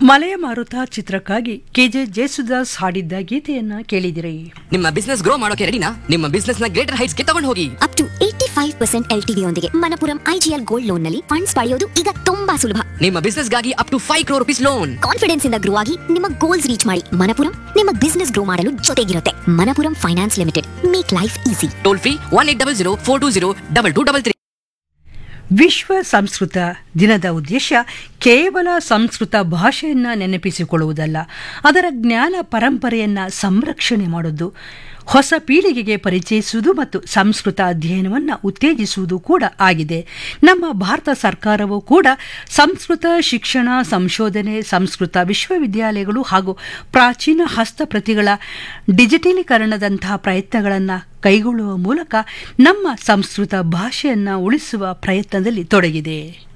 ಮಲೆಯ ಮಾರುತ ಚಿತ್ರಕ್ಕಾಗಿ ಕೆಜೆ ಜೇಸುದಾಸ್ ಹಾಡಿದ್ದ ಗೀತೆಯನ್ನ ಕೇಳಿದಿರಿ ನಿಮ್ಮ ಬಿಸ್ನೆಸ್ ಗ್ರೋ ಮಾಡೋಕೆ ರೆಡಿನಾ ನಿಮ್ಮ ಬಿಸ್ನೆಸ್ ನ ಗ್ರೇಟರ್ ಹೈಟ್ಸ್ ಗೆ ತಗೊಂಡು ಹೋಗಿ up to eighty five percent L T ಯೊಂದಿಗೆ ಮನಪುರಂ ಐಜಿಎಲ್ ಗೋಲ್ಡ್ ಲೋನ್ ನಲ್ಲಿ ಫಂಡ್ಸ್ ಪಡೆಯೋದು ಈಗ ತುಂಬಾ ಸುಲಭ ನಿಮ್ಮ ಬಿಸ್ನೆಸ್ ಗಾಗಿ up to five crore rupees loan confidence ಇಂದ ಗ್ರೋ ಆಗಿ ನಿಮ್ಮ ಗೋಲ್ಸ್ ರೀಚ್ ಮಾಡಿ ಮನಪುರಂ ನಿಮ್ಮ ಬಿಸ್ನೆಸ್ ಗ್ರೋ ಮಾಡಲು ಜೊತೆಗಿರುತ್ತೆ Manappuram finance limited make life easy toll free one eight double zero four two zero double two double three ವಿಶ್ವ ಸಂಸ್ಕೃತ ದಿನದ ಉದ್ದೇಶ ಕೇವಲ ಸಂಸ್ಕೃತ ಭಾಷೆಯನ್ನು ನೆನಪಿಸಿಕೊಳ್ಳುವುದಲ್ಲ ಅದರ ಜ್ಞಾನ ಪರಂಪರೆಯನ್ನು ಸಂರಕ್ಷಣೆ ಮಾಡುವುದು ಹೊಸ ಪೀಳಿಗೆಗೆ ಪರಿಚಯಿಸುವುದು ಮತ್ತು ಸಂಸ್ಕೃತ ಅಧ್ಯಯನವನ್ನು ಉತ್ತೇಜಿಸುವುದು ಕೂಡ ಆಗಿದೆ ನಮ್ಮ ಭಾರತ ಸರ್ಕಾರವು ಕೂಡ ಸಂಸ್ಕೃತ ಶಿಕ್ಷಣ ಸಂಶೋಧನೆ ಸಂಸ್ಕೃತ ವಿಶ್ವವಿದ್ಯಾಲಯಗಳು ಹಾಗೂ ಪ್ರಾಚೀನ ಹಸ್ತಪ್ರತಿಗಳ ಡಿಜಿಟಲೀಕರಣದಂತಹ ಪ್ರಯತ್ನಗಳನ್ನು ಕೈಗೊಳ್ಳುವ ಮೂಲಕ ನಮ್ಮ ಸಂಸ್ಕೃತ ಭಾಷೆಯನ್ನು ಉಳಿಸುವ ಪ್ರಯತ್ನದಲ್ಲಿ ತೊಡಗಿದೆ